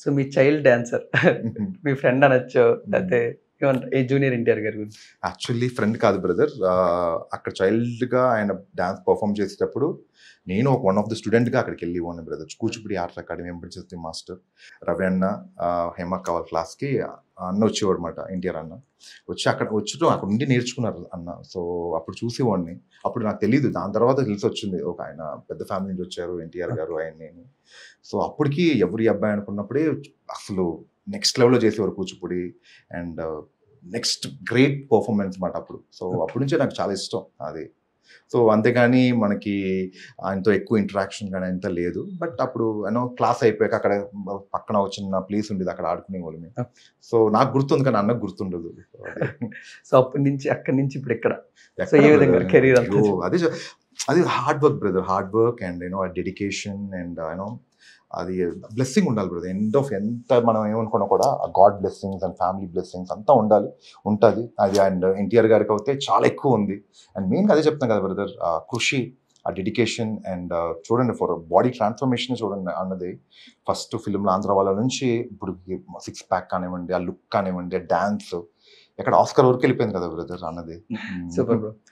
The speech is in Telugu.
సో మీ చైల్డ్ డాన్సర్ మీ ఫ్రెండ్ అనొచ్చు లేకపోతే ఏమంటారు ఏ జూనియర్ ఎన్టీఆర్ గారి గురించి యాక్చువల్లీ ఫ్రెండ్ కాదు బ్రదర్ అక్కడ చైల్డ్గా ఆయన డాన్స్ పర్ఫామ్ చేసేటప్పుడు నేను ఒక వన్ ఆఫ్ ద స్టూడెంట్గా అక్కడికి వెళ్ళి ఇవ్వండి brother Kuchipudi art academy MP master Ravi అన్న ఆ, హేమ కావాల క్లాస్కి అన్న వచ్చేవాడు అనమాట ఎన్టీఆర్ అన్న వచ్చి అక్కడ వచ్చి అక్కడ ఉండి నేర్చుకున్నారు అన్న సో అప్పుడు చూసేవాడిని అప్పుడు నాకు తెలియదు దాని తర్వాత తెలిసి వచ్చింది ఒక ఆయన పెద్ద ఫ్యామిలీ నుంచి వచ్చారు ఎన్టీఆర్ గారు ఆయన నేను సో అప్పటికి ఎవరి అబ్బాయి అనుకున్నప్పుడే అసలు నెక్స్ట్ లెవెల్లో చేసేవారు Kuchipudi and next great performance మాట అప్పుడు సో అప్పటి నుంచే నాకు చాలా ఇష్టం అది సో అంతేగాని మనకి ఆయనతో ఎక్కువ ఇంటరాక్షన్ కానీ అంత లేదు బట్ అప్పుడు యూనో క్లాస్ అయిపోయాక అక్కడ పక్కన ఒక చిన్న ప్లేస్ ఉండేది అక్కడ ఆడుకునే వాళ్ళం సో నాకు గుర్తుంది కానీ అన్నకు గుర్తుండదు సో అప్పటి నుంచి అక్కడి నుంచి ఇప్పుడు ఇక్కడ ఎక్కడ ఏ విధంగా brother? career అంతా అయ్యో, అదే చె- అది hard work brother hard work and you know dedication and you know అది బ్లెస్సింగ్ ఉండాలి బ్రదర్ ఎండ్ ఆఫ్ ఎంత మనం ఏమనుకున్నా కూడా God blessings and family blessings అంతా ఉండాలి ఉంటుంది అది అండ్ ఎన్టీఆర్ గారికి అయితే చాలా ఎక్కువ ఉంది అండ్ మెయిన్గా అదే చెప్తాను కదా బ్రదర్ కృషి ఆ డెడికేషన్ అండ్ చూడండి ఫర్ బాడీ ట్రాన్స్ఫర్మేషన్ చూడండి అన్నది ఫస్ట్ ఫిల్మ్లో ఆంధ్ర వాళ్ళ నుంచి ఇప్పుడు సిక్స్ ప్యాక్ కానివ్వండి ఆ లుక్ కానివ్వండి డాన్స్ ఎక్కడ ఆస్కర్ వరకు వెళ్ళిపోయింది కదా బ్రదర్ అన్నది సూపర్ బ్రో